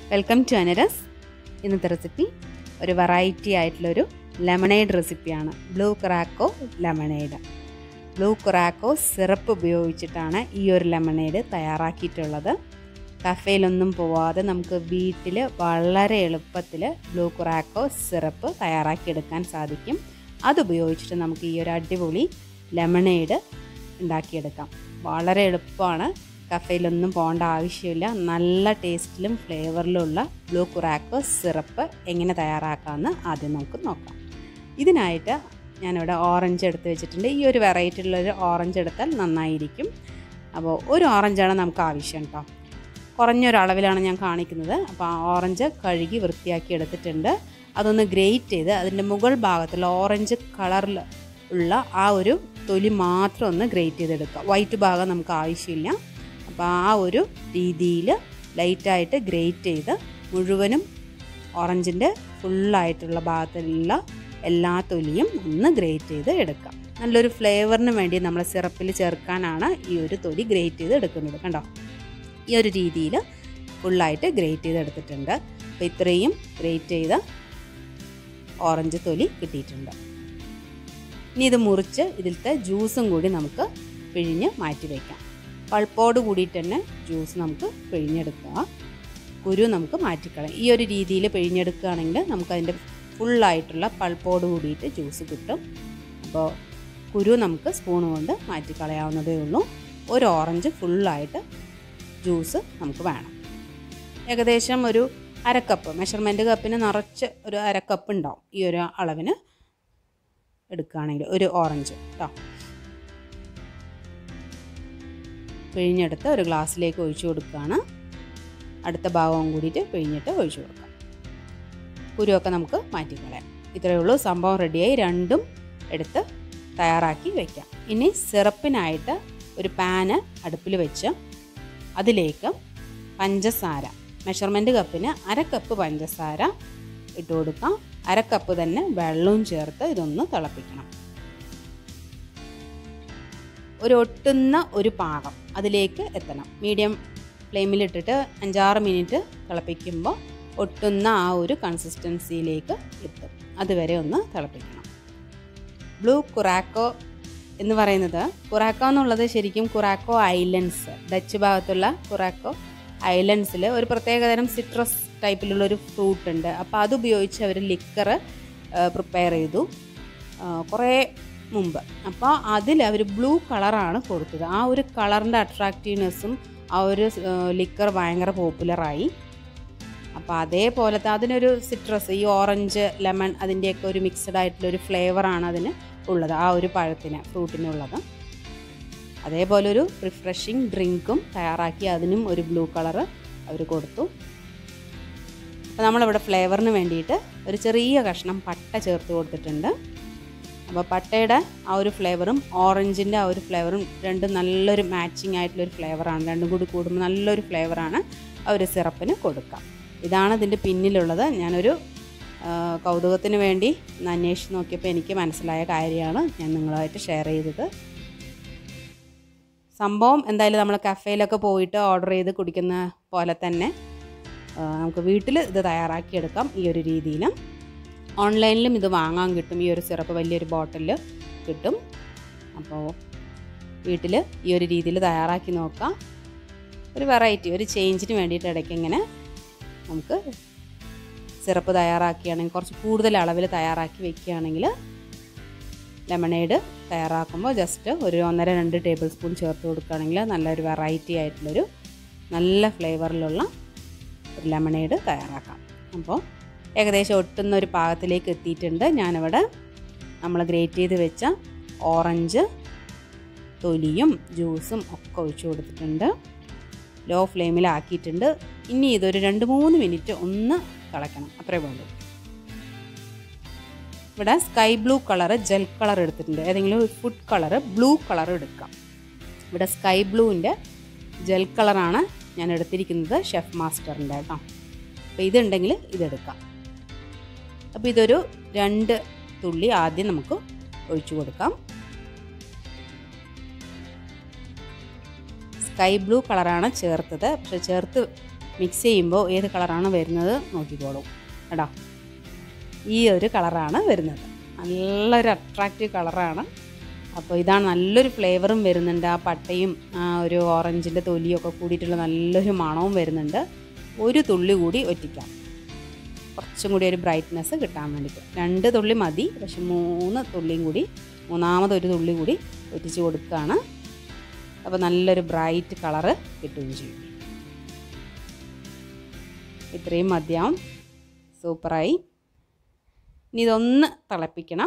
welcome to അനരസ് ഇന്നത്തെ recipe ഒരു variety ആയിട്ടുള്ളൊരു ലെമണേഡ് റെസിപ്പിയാണ് blue curacao lemonade blue curacao syrup ഉപയോഗിച്ചിട്ടാണ് ഈ ഒരു ലെമണേഡ് തയ്യാറാക്കിയിട്ടുള്ളത് കഫേയിലൊന്നും പോവാതെ നമുക്ക് വീട്ടിൽ വളരെ എളുപ്പത്തിൽ ബ്ലൂ ക്രാക്കോ സിറപ്പ് തയ്യാറാക്കിയെടുക്കാൻ സാധിക്കും അതുപയോഗിച്ചിട്ട് നമുക്ക് ഈ ഒരു അടിപൊളി ലെമണേഡ് ഉണ്ടാക്കിയെടുക്കാം വളരെ എളുപ്പമാണ് കഫേയിലൊന്നും പോകേണ്ട ആവശ്യമില്ല നല്ല ടേസ്റ്റിലും ഫ്ലേവറിലുള്ള ബ്ലൂ കുറാക്കോ സിറപ്പ് എങ്ങനെ തയ്യാറാക്കാമെന്ന് ആദ്യം നമുക്ക് നോക്കാം ഇതിനായിട്ട് ഞാനിവിടെ ഓറഞ്ച് എടുത്ത് വെച്ചിട്ടുണ്ട് ഈ ഒരു വെറൈറ്റിയുള്ളൊരു ഓറഞ്ച് എടുത്താൽ നന്നായിരിക്കും അപ്പോൾ ഒരു ഓറഞ്ചാണ് നമുക്ക് ആവശ്യം കേട്ടോ കുറഞ്ഞൊരളവിലാണ് ഞാൻ കാണിക്കുന്നത് അപ്പോൾ ആ ഓറഞ്ച് കഴുകി വൃത്തിയാക്കി എടുത്തിട്ടുണ്ട് അതൊന്ന് ഗ്രേറ്റ് ചെയ്ത് അതിൻ്റെ മുകൾ ഭാഗത്തുള്ള ഓറഞ്ച് കളറിൽ ഉള്ള ആ ഒരു തൊലി മാത്രം ഒന്ന് ഗ്രേറ്റ് ചെയ്തെടുക്കുക വൈറ്റ് ഭാഗം നമുക്ക് ആവശ്യമില്ല അപ്പോൾ ആ ഒരു രീതിയിൽ ലൈറ്റായിട്ട് ഗ്രേറ്റ് ചെയ്ത് മുഴുവനും ഓറഞ്ചിൻ്റെ ഫുള്ളായിട്ടുള്ള ഭാഗത്തുള്ള എല്ലാ തൊലിയും ഒന്ന് ഗ്രേറ്റ് ചെയ്ത് എടുക്കാം നല്ലൊരു ഫ്ലേവറിന് വേണ്ടി നമ്മൾ സിറപ്പിൽ ചേർക്കാനാണ് ഈ ഒരു തൊലി ഗ്രേറ്റ് ചെയ്ത് എടുക്കുന്നത് കണ്ടോ ഈ ഒരു രീതിയിൽ ഫുള്ളായിട്ട് ഗ്രേറ്റ് ചെയ്ത് എടുത്തിട്ടുണ്ട് അപ്പോൾ ഇത്രയും ഗ്രേറ്റ് ചെയ്ത ഓറഞ്ച് തൊലി കിട്ടിയിട്ടുണ്ട് ഇനി ഇത് മുറിച്ച് ഇതിലത്തെ ജ്യൂസും കൂടി നമുക്ക് പിഴിഞ്ഞ് മാറ്റി വയ്ക്കാം പൾപ്പോട് കൂടിയിട്ട് തന്നെ ജ്യൂസ് നമുക്ക് പിഴിഞ്ഞെടുക്കുക കുരു നമുക്ക് മാറ്റിക്കളയാം ഈ ഒരു രീതിയിൽ പിഴിഞ്ഞെടുക്കുകയാണെങ്കിൽ നമുക്കതിൻ്റെ ഫുള്ളായിട്ടുള്ള പൾപ്പോട് കൂടിയിട്ട് ജ്യൂസ് കിട്ടും അപ്പോൾ കുരു നമുക്ക് സ്പൂൺ കൊണ്ട് മാറ്റിക്കളയാവുന്നതേ ഉള്ളൂ ഒരു ഓറഞ്ച് ഫുള്ളായിട്ട് ജ്യൂസ് നമുക്ക് വേണം ഏകദേശം ഒരു അരക്കപ്പ് മെഷർമെൻറ്റ് കപ്പിന് നിറച്ച് ഒരു അരക്കപ്പ് ഉണ്ടാവും ഈ ഒരു അളവിന് എടുക്കുകയാണെങ്കിൽ ഒരു ഓറഞ്ച് കേട്ടോ പിഴിഞ്ഞെടുത്ത് ഒരു ഗ്ലാസ്സിലേക്ക് ഒഴിച്ചു കൊടുക്കുകയാണ് അടുത്ത ഭാഗവും കൂടിയിട്ട് പിഴിഞ്ഞിട്ട് ഒഴിച്ചു കൊടുക്കാം കുരുവൊക്കെ നമുക്ക് മാറ്റിക്കളയാം ഇത്രയേ ഉള്ളൂ സംഭവം റെഡിയായി രണ്ടും എടുത്ത് തയ്യാറാക്കി വയ്ക്കാം ഇനി സിറപ്പിനായിട്ട് ഒരു പാന് അടുപ്പിൽ വെച്ച് അതിലേക്ക് പഞ്ചസാര മെഷർമെൻറ്റ് കപ്പിന് അര കപ്പ് പഞ്ചസാര ഇട്ട് കൊടുക്കാം അര കപ്പ് തന്നെ വെള്ളവും ചേർത്ത് ഇതൊന്ന് തിളപ്പിക്കണം ഒരു ഒട്ടുന്ന ഒരു പാകം അതിലേക്ക് എത്തണം മീഡിയം ഫ്ലെയിമിലിട്ടിട്ട് അഞ്ചാറ് മിനിറ്റ് തിളപ്പിക്കുമ്പോൾ ഒട്ടുന്ന ആ ഒരു കൺസിസ്റ്റൻസിയിലേക്ക് എത്തും അതുവരെ ഒന്ന് തിളപ്പിക്കണം ബ്ലൂ കുറാക്കോ എന്ന് പറയുന്നത് കുറാക്കോ എന്നുള്ളത് ശരിക്കും കുറാക്കോ ഐലൻഡ്സ് ഡച്ച് ഭാഗത്തുള്ള കുറാക്കോ ഐലൻഡ്സിൽ ഒരു പ്രത്യേകതരം സിട്രസ് ടൈപ്പിലുള്ള ഒരു ഫ്രൂട്ട് ഉണ്ട് അപ്പോൾ അതുപയോഗിച്ച് അവർ ലിക്കർ പ്രിപ്പയർ ചെയ്തു കുറേ മുമ്പ് അപ്പോൾ അതിൽ അവർ ബ്ലൂ കളറാണ് കൊടുത്തത് ആ ഒരു കളറിൻ്റെ അട്രാക്റ്റീവ്നെസ്സും ആ ഒരു ലിക്കർ ഭയങ്കര പോപ്പുലറായി അപ്പോൾ അതേപോലത്തെ അതിനൊരു സിട്രസ് ഈ ഓറഞ്ച് ലെമൺ അതിൻ്റെയൊക്കെ ഒരു മിക്സഡ് ആയിട്ടുള്ള ഒരു ഫ്ലേവറാണ് അതിന് ഉള്ളത് ആ ഒരു പഴത്തിന് ഫ്രൂട്ടിനുള്ളത് അതേപോലെ ഒരു റിഫ്രഷിങ് ഡ്രിങ്കും തയ്യാറാക്കി അതിനും ഒരു ബ്ലൂ കളറ് അവർ കൊടുത്തു അപ്പോൾ നമ്മളിവിടെ ഫ്ലേവറിന് വേണ്ടിയിട്ട് ഒരു ചെറിയ കഷ്ണം പട്ട ചേർത്ത് കൊടുത്തിട്ടുണ്ട് അപ്പോൾ പട്ടയുടെ ആ ഒരു ഫ്ലേവറും ഓറഞ്ചിൻ്റെ ആ ഒരു ഫ്ലേവറും രണ്ടും നല്ലൊരു മാച്ചിങ് ആയിട്ടുള്ളൊരു ഫ്ലേവറാണ് രണ്ടും കൂടി കൂടുമ്പോൾ നല്ലൊരു ഫ്ലേവറാണ് ആ ഒരു സിറപ്പിന് കൊടുക്കാം ഇതാണ് ഇതിൻ്റെ പിന്നിലുള്ളത് ഞാനൊരു കൗതുകത്തിന് വേണ്ടി ഒന്ന് അന്വേഷിച്ച് നോക്കിയപ്പോൾ എനിക്ക് മനസ്സിലായ കാര്യമാണ് ഞാൻ നിങ്ങളുമായിട്ട് ഷെയർ ചെയ്തത് സംഭവം എന്തായാലും നമ്മൾ കഫേയിലൊക്കെ പോയിട്ട് ഓർഡർ ചെയ്ത് കുടിക്കുന്ന പോലെ തന്നെ നമുക്ക് വീട്ടിൽ ഇത് തയ്യാറാക്കിയെടുക്കാം ഈ ഒരു രീതിയിൽ ഓൺലൈനിലും ഇത് വാങ്ങാൻ കിട്ടും ഈ ഒരു സിറപ്പ് വലിയൊരു ബോട്ടിൽ കിട്ടും അപ്പോൾ വീട്ടിൽ ഈ ഒരു രീതിയിൽ തയ്യാറാക്കി നോക്കാം ഒരു വെറൈറ്റി ഒരു ചേഞ്ചിന് വേണ്ടിയിട്ട് ഇടയ്ക്ക് ഇങ്ങനെ നമുക്ക് സിറപ്പ് തയ്യാറാക്കുകയാണെങ്കിൽ കുറച്ച് കൂടുതൽ അളവിൽ തയ്യാറാക്കി വെക്കുകയാണെങ്കിൽ ലെമണേഡ് തയ്യാറാക്കുമ്പോൾ ജസ്റ്റ് ഒരു ഒന്നര രണ്ട് ടേബിൾ സ്പൂൺ ചേർത്ത് കൊടുക്കുകയാണെങ്കിൽ നല്ലൊരു വെറൈറ്റി ആയിട്ടുള്ളൊരു നല്ല ഫ്ലേവറിലുള്ള ഒരു ലെമണേഡ് തയ്യാറാക്കാം അപ്പോൾ ഏകദേശം ഒട്ടുന്ന ഒരു പാകത്തിലേക്ക് എത്തിയിട്ടുണ്ട് ഞാനിവിടെ നമ്മൾ ഗ്രേറ്റ് ചെയ്ത് വെച്ച ഓറഞ്ച് തൊലിയും ജ്യൂസും ഒക്കെ ഒഴിച്ചു കൊടുത്തിട്ടുണ്ട് ലോ ഫ്ലെയിമിലാക്കിയിട്ടുണ്ട് ഇനി ഇതൊരു രണ്ട് മൂന്ന് മിനിറ്റ് ഒന്ന് തിളയ്ക്കണം അത്രേ വേണ്ടൂ ഇവിടെ sky blue colour gel colour എടുത്തിട്ടുണ്ട് ഏതെങ്കിലും ഒരു ഫുഡ് കളറ് ബ്ലൂ കളർ എടുക്കാം ഇവിടെ സ്കൈ ബ്ലൂവിൻ്റെ ജെൽ കളറാണ് ഞാൻ എടുത്തിരിക്കുന്നത് ഷെഫ് മാസ്റ്ററിൻ്റെ കേട്ടോ അപ്പോൾ ഇതുണ്ടെങ്കിൽ ഇതെടുക്കാം അപ്പോൾ ഇതൊരു രണ്ട് തുള്ളി ആദ്യം നമുക്ക് ഒഴിച്ചു കൊടുക്കാം സ്കൈ ബ്ലൂ കളറാണ് ചേർത്തത് പക്ഷെ ചേർത്ത് മിക്സ് ചെയ്യുമ്പോൾ ഏത് കളറാണ് വരുന്നത് നോക്കിക്കോളൂ കേട്ടോ ഈ ഒരു കളറാണ് വരുന്നത് നല്ലൊരു അട്രാക്റ്റീവ് കളറാണ് അപ്പോൾ ഇതാണ് നല്ലൊരു ഫ്ലേവറും വരുന്നുണ്ട് ആ പട്ടയും ആ ഒരു ഓറഞ്ചിൻ്റെ തൊലിയും ഒക്കെ കൂടിയിട്ടുള്ള നല്ലൊരു മണവും വരുന്നുണ്ട് ഒരു തുള്ളി കൂടി ഒറ്റിക്കാം കുറച്ചും കൂടി ഒരു ബ്രൈറ്റ്നെസ് കിട്ടാൻ വേണ്ടിയിട്ട് രണ്ട് തുള്ളി മതി പക്ഷെ മൂന്ന് തുള്ളിയും കൂടി മൂന്നാമത് ഒരു തുള്ളി കൂടി ഒറ്റിച്ച് കൊടുക്കുകയാണ് അപ്പോൾ നല്ലൊരു ബ്രൈറ്റ് കളറ് കിട്ടുകയും ചെയ്യും ഇത്രയും മതിയാവും സൂപ്പറായി ഇനി ഇതൊന്ന് തിളപ്പിക്കണം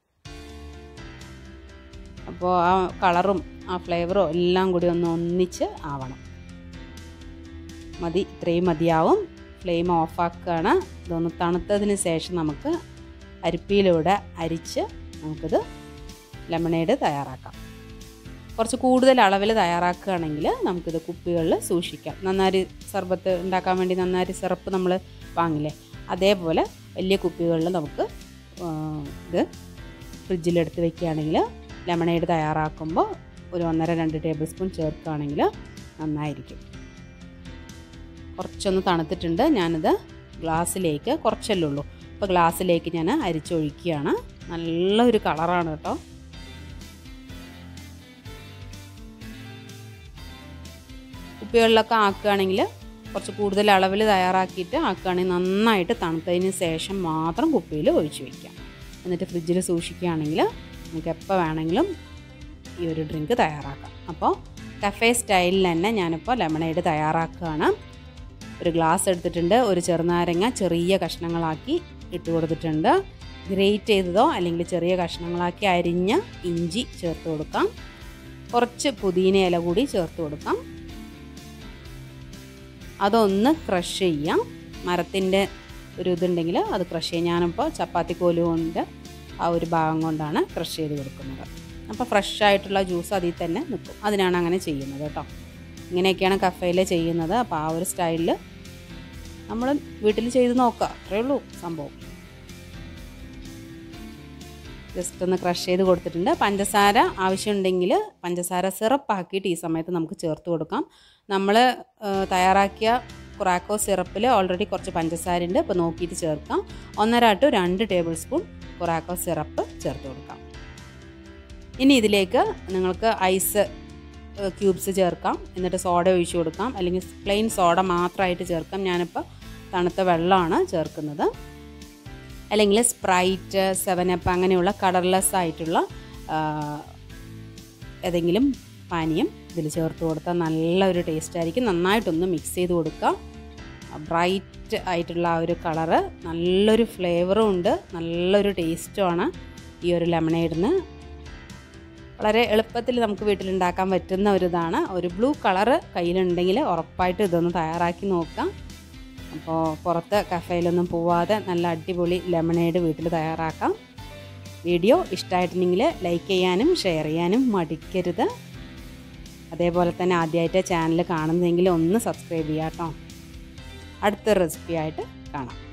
അപ്പോൾ ആ കളറും ആ ഫ്ലേവറും എല്ലാം കൂടി ഒന്ന് ഒന്നിച്ച് ആവണം മതി ഇത്രയും മതിയാവും ഫ്ലെയിം ഓഫാക്കുകയാണ് ഇതൊന്ന് തണുത്തതിന് ശേഷം നമുക്ക് അരിപ്പിയിലൂടെ അരിച്ച് നമുക്കിത് ലെമണേഡ് തയ്യാറാക്കാം കുറച്ച് കൂടുതൽ അളവിൽ തയ്യാറാക്കുകയാണെങ്കിൽ നമുക്കിത് കുപ്പികളിൽ സൂക്ഷിക്കാം നന്നാരി സർബത്ത് ഉണ്ടാക്കാൻ വേണ്ടി നന്നാരി സിറപ്പ് നമ്മൾ വാങ്ങില്ലേ അതേപോലെ വലിയ കുപ്പികളിൽ നമുക്ക് ഇത് ഫ്രിഡ്ജിലെടുത്ത് വെക്കുകയാണെങ്കിൽ ലെമണേഡ് തയ്യാറാക്കുമ്പോൾ ഒരു ഒന്നര രണ്ട് ടേബിൾ സ്പൂൺ ചേർക്കുകയാണെങ്കിൽ നന്നായിരിക്കും കുറച്ചൊന്ന് തണുത്തിട്ടുണ്ട് ഞാനിത് ഗ്ലാസ്സിലേക്ക് കുറച്ചല്ലേ ഉള്ളൂ അപ്പോൾ ഗ്ലാസ്സിലേക്ക് ഞാൻ അരിച്ചൊഴിക്കുകയാണ് നല്ലൊരു കളറാണ് കേട്ടോ കുപ്പികളിലൊക്കെ ആക്കുകയാണെങ്കിൽ കുറച്ച് കൂടുതൽ അളവിൽ തയ്യാറാക്കിയിട്ട് ആക്കുകയാണെങ്കിൽ നന്നായിട്ട് തണുത്തതിന് ശേഷം മാത്രം കുപ്പിയിൽ ഒഴിച്ച് വയ്ക്കാം എന്നിട്ട് ഫ്രിഡ്ജിൽ സൂക്ഷിക്കുകയാണെങ്കിൽ നമുക്ക് എപ്പോൾ വേണമെങ്കിലും ഈ ഒരു ഡ്രിങ്ക് തയ്യാറാക്കാം അപ്പോൾ കഫേ സ്റ്റൈലിൽ തന്നെ ഞാനിപ്പോൾ ലെമണേഡ് തയ്യാറാക്കുകയാണ് ഒരു ഗ്ലാസ് എടുത്തിട്ടുണ്ട് ഒരു ചെറുനാരങ്ങ ചെറിയ കഷ്ണങ്ങളാക്കി ഇട്ട് കൊടുത്തിട്ടുണ്ട് ഗ്രേറ്റ് ചെയ്തതോ അല്ലെങ്കിൽ ചെറിയ കഷ്ണങ്ങളാക്കി അരിഞ്ഞ ഇഞ്ചി ചേർത്ത് കൊടുക്കാം കുറച്ച് പുതിന ഇല കൂടി ചേർത്ത് കൊടുക്കാം അതൊന്ന് ക്രഷ് ചെയ്യാം മരത്തിൻ്റെ ഒരു ഇതുണ്ടെങ്കിൽ അത് ക്രഷ് ചെയ്യാം ഞാനിപ്പോൾ ചപ്പാത്തി കോല് കൊണ്ട് ആ ഒരു ഭാഗം കൊണ്ടാണ് ക്രഷ് ചെയ്ത് കൊടുക്കുന്നത് അപ്പോൾ ഫ്രഷ് ആയിട്ടുള്ള ജ്യൂസ് അതിൽ തന്നെ നിൽക്കും അതിനാണ് അങ്ങനെ ചെയ്യുന്നത് കേട്ടോ ഇങ്ങനെയൊക്കെയാണ് കഫയിൽ ചെയ്യുന്നത് അപ്പോൾ ആ ഒരു സ്റ്റൈലിൽ നമ്മൾ വീട്ടിൽ ചെയ്ത് നോക്കുക അത്രേ ഉള്ളൂ സംഭവം ജസ്റ്റ് ഒന്ന് ക്രഷ് ചെയ്ത് കൊടുത്തിട്ടുണ്ട് പഞ്ചസാര ആവശ്യമുണ്ടെങ്കിൽ പഞ്ചസാര സിറപ്പാക്കിയിട്ട് ഈ സമയത്ത് നമുക്ക് ചേർത്ത് കൊടുക്കാം നമ്മൾ തയ്യാറാക്കിയ കുറാക്കോ സിറപ്പിൽ ഓൾറെഡി കുറച്ച് പഞ്ചസാര ഉണ്ട് ഇപ്പോൾ നോക്കിയിട്ട് ചേർക്കാം ഒന്നര ടു രണ്ട് ടേബിൾ സ്പൂൺ കുറാക്കോ സിറപ്പ് ചേർത്ത് കൊടുക്കാം ഇനി ഇതിലേക്ക് നിങ്ങൾക്ക് ഐസ് ക്യൂബ്സ് ചേർക്കാം എന്നിട്ട് സോഡ ഒഴിച്ചു കൊടുക്കാം അല്ലെങ്കിൽ പ്ലെയിൻ സോഡ മാത്രമായിട്ട് ചേർക്കാം ഞാനിപ്പോൾ തണുത്ത വെള്ളമാണ് ചേർക്കുന്നത് അല്ലെങ്കിൽ സ്പ്രൈറ്റ് സെവനപ്പ് അങ്ങനെയുള്ള കളർലെസ് ആയിട്ടുള്ള ഏതെങ്കിലും പാനീയം ഇതിൽ ചേർത്ത് കൊടുത്താൽ നല്ലൊരു ടേസ്റ്റ് ആയിരിക്കും നന്നായിട്ടൊന്ന് മിക്സ് ചെയ്ത് കൊടുക്കുക ബ്രൈറ്റ് ആയിട്ടുള്ള ആ ഒരു കളറ് നല്ലൊരു ഫ്ലേവറും ഉണ്ട് നല്ലൊരു ടേസ്റ്റുമാണ് ഈ ഒരു ലെമണേഡിന് വളരെ എളുപ്പത്തിൽ നമുക്ക് വീട്ടിലുണ്ടാക്കാൻ പറ്റുന്ന ഒരു ഇതാണ് ഒരു ബ്ലൂ കളറ് കയ്യിലുണ്ടെങ്കിൽ ഉറപ്പായിട്ട് ഇതൊന്ന് തയ്യാറാക്കി നോക്കാം അപ്പോൾ പുറത്ത് കഫേയിലൊന്നും പോവാതെ നല്ല അടിപൊളി ലെമണേഡ് വീട്ടിൽ തയ്യാറാക്കാം വീഡിയോ ഇഷ്ടമായിട്ടുണ്ടെങ്കിൽ ലൈക്ക് ചെയ്യാനും ഷെയർ ചെയ്യാനും മടിക്കരുത് അതേപോലെ തന്നെ ആദ്യമായിട്ട് ചാനൽ കാണുന്നതെങ്കിൽ ഒന്ന് സബ്സ്ക്രൈബ് ചെയ്യാം കേട്ടോ അടുത്ത റെസിപ്പി ആയിട്ട് കാണാം